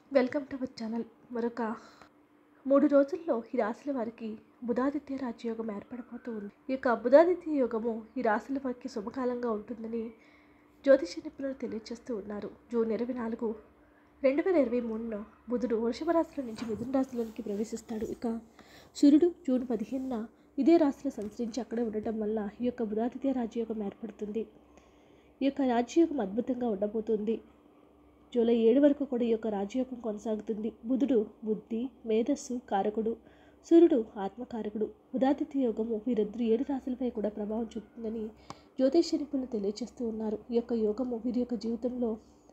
welcome to our channel మరొక మూడు రోజుల్లో ఈ రాశుల వారికి బుధాదిత్య రాజయోగం ఏర్పడబోతూ ఉంది ఈ యొక్క బుధాదిత్య యోగము ఈ రాశుల వారికి శుభకాలంగా ఉంటుందని జ్యోతిష నిపుణులు తెలియజేస్తూ ఉన్నారు జూన్ ఇరవై నాలుగు రెండు వేల ఇరవై మూడున బుధుడు వృషభ రాశిలో నుంచి మిథున రాశిలోనికి ప్రవేశిస్తాడు ఇక సూర్యుడు జూన్ పదిహేనున ఇదే రాశిలో సంచరించి అక్కడే ఉండటం వల్ల ఈ యొక్క బుధాదిత్య రాజయోగం ఏర్పడుతుంది ఈ యొక్క రాజయోగం అద్భుతంగా ఉండబోతుంది జూలై ఏడు వరకు కూడా ఈ యొక్క రాజయోగం కొనసాగుతుంది బుధుడు బుద్ధి మేధస్సు కారకుడు సూర్యుడు ఆత్మకారకుడు బుధాదిత్య యోగము వీరిద్దరు ఏడు రాశులపై కూడా ప్రభావం చూపుతుందని జ్యోతిష నిపుణులు తెలియజేస్తూ ఉన్నారు ఈ యొక్క యోగము వీరి యొక్క జీవితంలో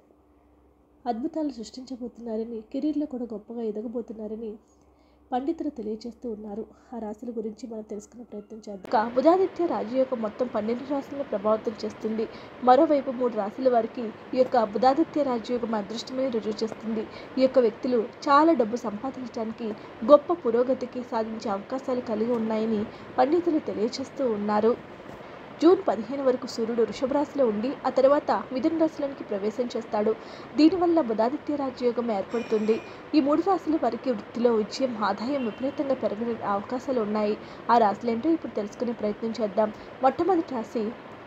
అద్భుతాలు సృష్టించబోతున్నారని కెరీర్లో కూడా గొప్పగా ఎదగబోతున్నారని పండితులు తెలియజేస్తూ ఉన్నారు ఆ రాశుల గురించి మనం తెలుసుకునే ప్రయత్నం చేద్దాం ఇక బుధాదిత్య రాజయోగం మొత్తం పన్నెండు రాశులను ప్రభావితం చేస్తుంది మరోవైపు మూడు రాశుల వారికి ఈ యొక్క బుధాదిత్య రాజయోగం అదృష్టమే రుజువు చేస్తుంది ఈ యొక్క వ్యక్తులు చాలా డబ్బు సంపాదించడానికి గొప్ప పురోగతికి సాధించే అవకాశాలు కలిగి ఉన్నాయని పండితులు తెలియజేస్తూ ఉన్నారు జూన్ పదిహేను వరకు సూర్యుడు వృషభ రాశిలో ఉండి ఆ తర్వాత మిథున రాశిలోనికి ప్రవేశం చేస్తాడు దీనివల్ల బుధాదిత్య రాజయోగం ఏర్పడుతుంది ఈ మూడు రాశుల వారికి వృత్తిలో విజయం ఆదాయం విపరీతంగా పెరిగే అవకాశాలు ఉన్నాయి ఆ రాశులు ఏంటో ఇప్పుడు తెలుసుకునే ప్రయత్నం చేద్దాం మొట్టమొదటి రాశి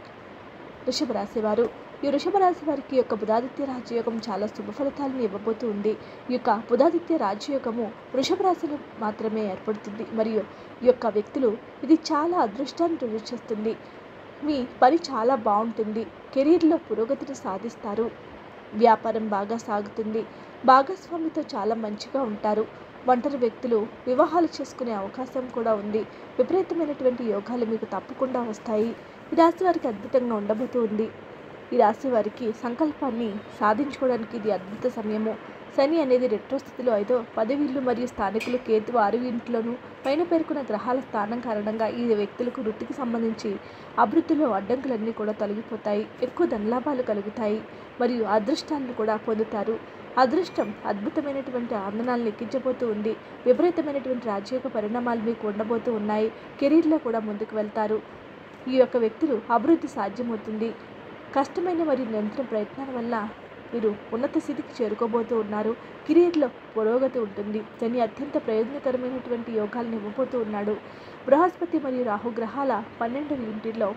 వృషభ రాశి వారు ఈ వృషభ రాశి వారికి యొక్క బుధాదిత్య రాజయోగం చాలా శుభ ఫలితాలను ఇవ్వబోతూ ఉంది ఈ యొక్క బుధాదిత్య రాజయోగము వృషభ రాశిలో మాత్రమే ఏర్పడుతుంది మరియు ఈ యొక్క వ్యక్తులు ఇది చాలా అదృష్టాన్ని రుజువు చేస్తుంది మీ పని చాలా బాగుంటుంది కెరీర్లో పురోగతిని సాధిస్తారు వ్యాపారం బాగా సాగుతుంది భాగస్వామితో చాలా మంచిగా ఉంటారు ఒంటరి వ్యక్తులు వివాహాలు చేసుకునే అవకాశం కూడా ఉంది విపరీతమైనటువంటి యోగాలు మీకు తప్పకుండా వస్తాయి ఈ రాశి వారికి అద్భుతంగా ఉండబోతూ ఉంది ఈ రాశి వారికి సంకల్పాన్ని సాధించుకోవడానికి ఇది అద్భుత సమయము శని అనేది రెట్రో స్థితిలో ఐదో పదవిళ్ళు మరియు స్థానికులు కేతు ఆరు ఇంట్లోనూ పైన పేర్కొన్న గ్రహాల స్థానం కారణంగా ఈ వ్యక్తులకు వృత్తికి సంబంధించి అభివృద్ధిలో అడ్డంకులన్నీ కూడా తొలగిపోతాయి ఎక్కువ ధనలాభాలు కలుగుతాయి మరియు అదృష్టాలను కూడా పొందుతారు అదృష్టం అద్భుతమైనటువంటి ఆనందాలను ఎక్కించబోతూ ఉంది విపరీతమైనటువంటి రాజయోగ పరిణామాలు మీకు ఉండబోతూ ఉన్నాయి కెరీర్లో కూడా ముందుకు వెళ్తారు ఈ యొక్క వ్యక్తులు అభివృద్ధి సాధ్యమవుతుంది కష్టమైన మరియు నిరంతర ప్రయత్నాల వల్ల మీరు ఉన్నత స్థితికి చేరుకోబోతూ ఉన్నారు కెరీర్లో పురోగతి ఉంటుంది శని అత్యంత ప్రయోజనకరమైనటువంటి యోగాలను ఇవ్వబోతూ ఉన్నాడు బృహస్పతి మరియు రాహు గ్రహాల పన్నెండవ ఇంటిలో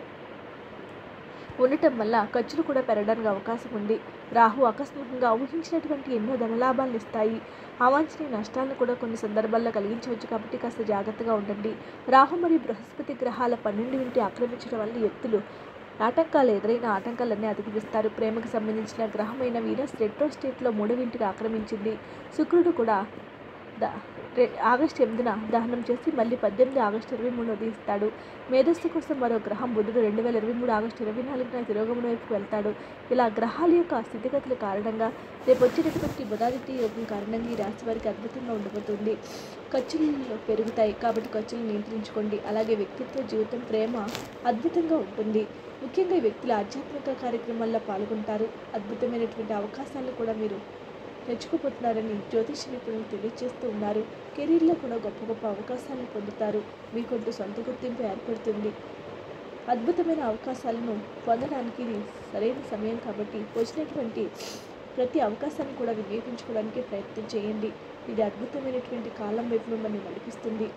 ఉండటం వల్ల ఖర్చులు కూడా పెరగడానికి అవకాశం ఉంది రాహు ఆకస్మికంగా ఊహించినటువంటి ఎన్నో ధనలాభాలను ఇస్తాయి అవాంఛనీయ నష్టాలను కూడా కొన్ని సందర్భాల్లో కలిగించవచ్చు కాబట్టి కాస్త జాగ్రత్తగా ఉండండి రాహు మరియు బృహస్పతి గ్రహాల పన్నెండు ఇంటి ఆక్రమించడం వల్ల వ్యక్తులు ఆటంకాలు ఎదురైన ఆటంకాలన్నీ అధిగమిస్తారు ప్రేమకు సంబంధించిన గ్రహమైన వీనస్ రెట్రో స్టేట్లో మూడవింటికి ఆక్రమించింది శుక్రుడు కూడా ద రె- ఆగస్టు ఎనిమిదిన దహనం చేసి మళ్ళీ పద్దెనిమిది ఆగస్టు ఇరవై మూడు ఉదయిస్తాడు మేధస్సు కోసం మరో గ్రహం బుధుడు రెండు వేల ఇరవై మూడు ఆగస్టు ఇరవై నాలుగున తిరోగమన వైపుకు వెళ్తాడు ఇలా గ్రహాల యొక్క స్థితిగతుల కారణంగా రేపు వచ్చేటటువంటి బుధాదిత్య యోగం కారణంగా ఈ రాశి వారికి అద్భుతంగా ఉండబోతుంది ఖర్చులు పెరుగుతాయి కాబట్టి ఖర్చులు నియంత్రించుకోండి అలాగే వ్యక్తిత్వ జీవితం ప్రేమ అద్భుతంగా ఉంటుంది ముఖ్యంగా ఈ వ్యక్తులు ఆధ్యాత్మిక కార్యక్రమాల్లో పాల్గొంటారు అద్భుతమైనటువంటి అవకాశాలను కూడా మీరు తెచ్చుకోబోతున్నారని జ్యోతిష నిపుణులు తెలియజేస్తూ ఉన్నారు కెరీర్లో కూడా గొప్ప గొప్ప అవకాశాలను పొందుతారు మీకంటూ సొంత గుర్తింపు ఏర్పడుతుంది అద్భుతమైన అవకాశాలను పొందడానికి ఇది సరైన సమయం కాబట్టి వచ్చినటువంటి ప్రతి అవకాశాన్ని కూడా వినియోగించుకోవడానికి ప్రయత్నం చేయండి ఇది అద్భుతమైనటువంటి కాలం వైపు మిమ్మల్ని నడిపిస్తుంది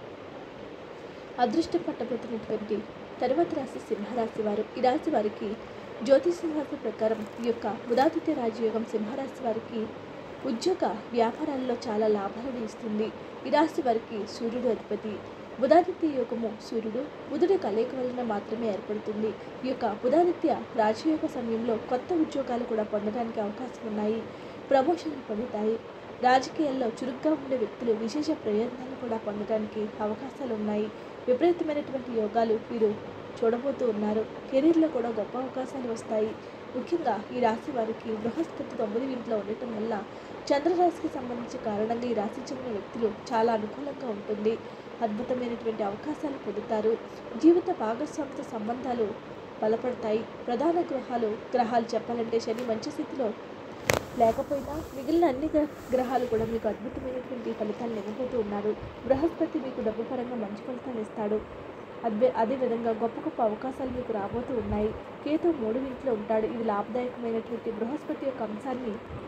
అదృష్టం పట్టబోతున్నటువంటి తరువాత రాశి సింహరాశి వారు ఈ రాశి వారికి జ్యోతిష శాస్త్ర ప్రకారం ఈ యొక్క బుధాదిత్య రాజయోగం సింహరాశి వారికి ఉద్యోగ వ్యాపారాల్లో చాలా లాభాలను ఇస్తుంది ఈ రాశి వారికి సూర్యుడు అధిపతి బుధాదిత్య యోగము సూర్యుడు బుధుడి కలయిక వలన మాత్రమే ఏర్పడుతుంది ఈ యొక్క బుధాదిత్య రాజయోగ సమయంలో కొత్త ఉద్యోగాలు కూడా పొందడానికి అవకాశం ఉన్నాయి ప్రమోషన్లు పొందుతాయి రాజకీయాల్లో చురుగ్గా ఉండే వ్యక్తులు విశేష ప్రయోజనాలు కూడా పొందడానికి అవకాశాలు ఉన్నాయి విపరీతమైనటువంటి యోగాలు వీరు చూడబోతూ ఉన్నారు కెరీర్లో కూడా గొప్ప అవకాశాలు వస్తాయి ముఖ్యంగా ఈ రాశి వారికి బృహస్పతి తొమ్మిది ఇంట్లో ఉండటం వల్ల చంద్రరాశికి సంబంధించిన కారణంగా ఈ రాశి చెందిన వ్యక్తులు చాలా అనుకూలంగా ఉంటుంది అద్భుతమైనటువంటి అవకాశాలు పొందుతారు జీవిత భాగస్వామితో సంబంధాలు బలపడతాయి ప్రధాన గృహాలు గ్రహాలు చెప్పాలంటే శని మంచి స్థితిలో లేకపోయినా మిగిలిన అన్ని గ్ర- గ్రహాలు కూడా మీకు అద్భుతమైనటువంటి ఫలితాలను ఇవ్వబోతూ ఉన్నారు బృహస్పతి మీకు డబ్బు పరంగా మంచి ఫలితాలు ఇస్తాడు అదే అదేవిధంగా గొప్ప గొప్ప అవకాశాలు మీకు రాబోతూ ఉన్నాయి కేతు మూడు ఇంట్లో ఉంటాడు ఇది లాభదాయకమైనటువంటి బృహస్పతి యొక్క అంశాన్ని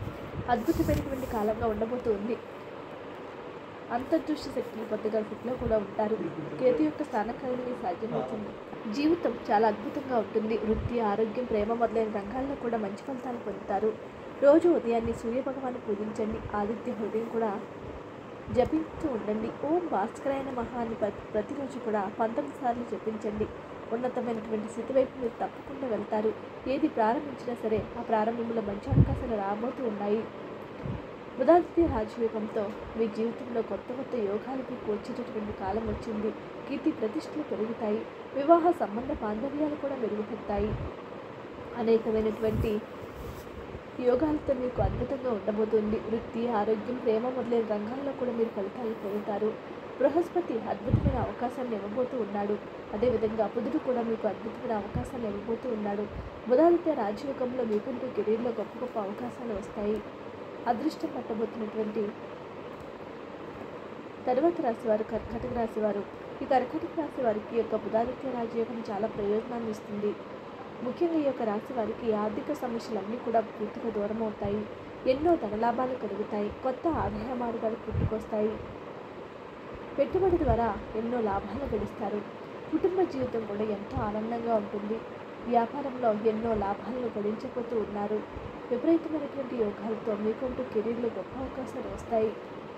అద్భుతమైనటువంటి కాలంగా ఉండబోతుంది అంతర్దృష్టి శక్తులు కొద్దిగా ఫిట్లో కూడా ఉంటారు కేతు యొక్క స్థానకాలని సాధ్యమవుతుంది జీవితం చాలా అద్భుతంగా ఉంటుంది వృత్తి ఆరోగ్యం ప్రేమ మొదలైన రంగాల్లో కూడా మంచి ఫలితాలు పొందుతారు రోజు ఉదయాన్నే సూర్యభగవాన్ని పూజించండి ఆదిత్య హృదయం కూడా జపిస్తూ ఉండండి ఓం భాస్కరాయన మహాన్ని ప్రతి ప్రతిరోజు కూడా పంతొమ్మిది సార్లు జపించండి ఉన్నతమైనటువంటి స్థితి వైపు మీరు తప్పకుండా వెళ్తారు ఏది ప్రారంభించినా సరే ఆ ప్రారంభంలో మంచి అవకాశాలు రాబోతూ ఉన్నాయి ఉదాదిత్య రాజయోగంతో మీ జీవితంలో కొత్త కొత్త యోగాలు మీకు వచ్చేటటువంటి కాలం వచ్చింది కీర్తి ప్రతిష్టలు పెరుగుతాయి వివాహ సంబంధ బాంధవ్యాలు కూడా మెరుగుపడతాయి అనేకమైనటువంటి యోగాలతో మీకు అద్భుతంగా ఉండబోతుంది వృత్తి ఆరోగ్యం ప్రేమ మొదలైన రంగాల్లో కూడా మీరు ఫలితాలు పొందుతారు బృహస్పతి అద్భుతమైన అవకాశాన్ని ఇవ్వబోతూ ఉన్నాడు అదేవిధంగా బుధుడు కూడా మీకు అద్భుతమైన అవకాశాన్ని ఇవ్వబోతూ ఉన్నాడు బుధాదిత్య రాజయోగంలో మీకంటూ కెరీర్లో గొప్ప గొప్ప అవకాశాలు వస్తాయి అదృష్టం పట్టబోతున్నటువంటి తరువాత రాశి వారు కర్కాటక రాశి వారు ఈ కర్కాటక రాశి వారికి ఈ యొక్క బుధాదిత్య రాజయోగం చాలా ప్రయోజనాన్ని ఇస్తుంది ముఖ్యంగా ఈ యొక్క రాశి వారికి ఆర్థిక సమస్యలన్నీ కూడా పూర్తిగా దూరం అవుతాయి ఎన్నో ధనలాభాలు కలుగుతాయి కొత్త ఆదాయ మార్గాలు పుట్టుకొస్తాయి పెట్టుబడి ద్వారా ఎన్నో లాభాలు గడిస్తారు కుటుంబ జీవితం కూడా ఎంతో ఆనందంగా ఉంటుంది వ్యాపారంలో ఎన్నో లాభాలను గడించబోతూ ఉన్నారు విపరీతమైనటువంటి యోగాలతో మీకంటూ కెరీర్లో గొప్ప అవకాశాలు వస్తాయి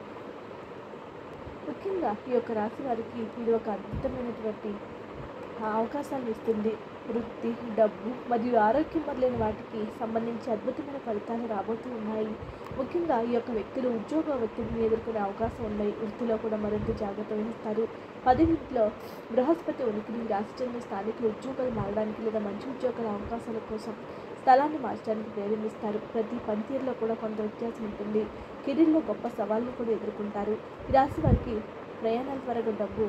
ముఖ్యంగా ఈ యొక్క రాశి వారికి ఇది ఒక అద్భుతమైనటువంటి అవకాశాలు ఇస్తుంది వృత్తి డబ్బు మరియు ఆరోగ్యం మొదలైన వాటికి సంబంధించి అద్భుతమైన ఫలితాలు రాబోతూ ఉన్నాయి ముఖ్యంగా ఈ యొక్క వ్యక్తులు ఉద్యోగ ఒత్తిడిని ఎదుర్కొనే అవకాశం ఉన్నాయి వృత్తిలో కూడా మరింత జాగ్రత్త వహిస్తారు పదవిలో బృహస్పతి ఉనికిని రాశి చెందిన స్థానికులు ఉద్యోగాలు మారడానికి లేదా మంచి ఉద్యోగాల అవకాశాల కోసం స్థలాన్ని మార్చడానికి ప్రేరేపిస్తారు ప్రతి పనితీరులో కూడా కొంత వ్యత్యాసం ఉంటుంది కెరీర్లో గొప్ప సవాళ్ళను కూడా ఎదుర్కొంటారు ఈ రాశి వారికి ప్రయాణాల ద్వారా డబ్బు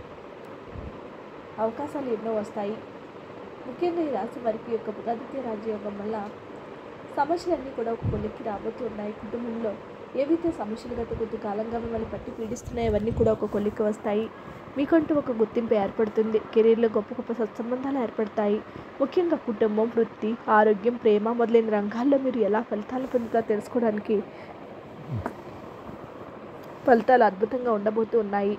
అవకాశాలు ఎన్నో వస్తాయి ముఖ్యంగా ఈ రాశి వారికి యొక్క బుధాదిత్య రాజయోగం వల్ల సమస్యలన్నీ కూడా ఒక కొలిక్కి రాబోతూ ఉన్నాయి కుటుంబంలో ఏవైతే సమస్యలు గత కొద్ది కాలంగా మిమ్మల్ని పట్టి పీడిస్తున్నాయో అవన్నీ కూడా ఒక కొలిక్కి వస్తాయి మీకంటూ ఒక గుర్తింపు ఏర్పడుతుంది కెరీర్లో గొప్ప గొప్ప సత్సంబంధాలు ఏర్పడతాయి ముఖ్యంగా కుటుంబం వృత్తి ఆరోగ్యం ప్రేమ మొదలైన రంగాల్లో మీరు ఎలా ఫలితాలు పొందుతారో తెలుసుకోవడానికి ఫలితాలు అద్భుతంగా ఉండబోతూ ఉన్నాయి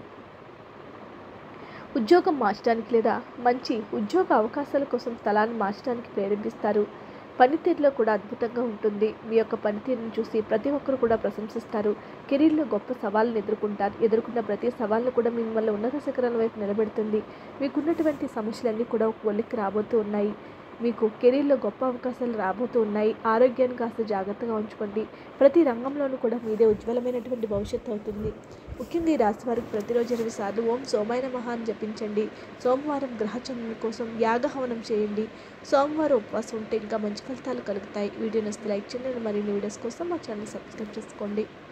ఉద్యోగం మార్చడానికి లేదా మంచి ఉద్యోగ అవకాశాల కోసం స్థలాన్ని మార్చడానికి ప్రేరేపిస్తారు పనితీరులో కూడా అద్భుతంగా ఉంటుంది మీ యొక్క పనితీరును చూసి ప్రతి ఒక్కరు కూడా ప్రశంసిస్తారు కెరీర్లో గొప్ప సవాళ్ళను ఎదుర్కొంటారు ఎదుర్కొన్న ప్రతి సవాళ్ళను కూడా మిమ్మల్ని ఉన్నత శిఖరాల వైపు నిలబెడుతుంది మీకున్నటువంటి సమస్యలన్నీ కూడా ఒక ఒలిక్కి రాబోతూ ఉన్నాయి మీకు కెరీర్లో గొప్ప అవకాశాలు రాబోతూ ఉన్నాయి ఆరోగ్యాన్ని కాస్త జాగ్రత్తగా ఉంచుకోండి ప్రతి రంగంలోనూ కూడా మీదే ఉజ్వలమైనటువంటి భవిష్యత్తు అవుతుంది ముఖ్యంగా ఈ రాశి వారికి ప్రతిరోజు ఇరవై సార్లు ఓం సోమాయన మహాన్ జపించండి సోమవారం గ్రహచంద్రుని కోసం యాగహవనం చేయండి సోమవారం ఉపవాసం ఉంటే ఇంకా మంచి ఫలితాలు కలుగుతాయి వీడియో నచ్చితే లైక్ చేయండి మరిన్ని వీడియోస్ కోసం మా ఛానల్ సబ్స్క్రైబ్ చేసుకోండి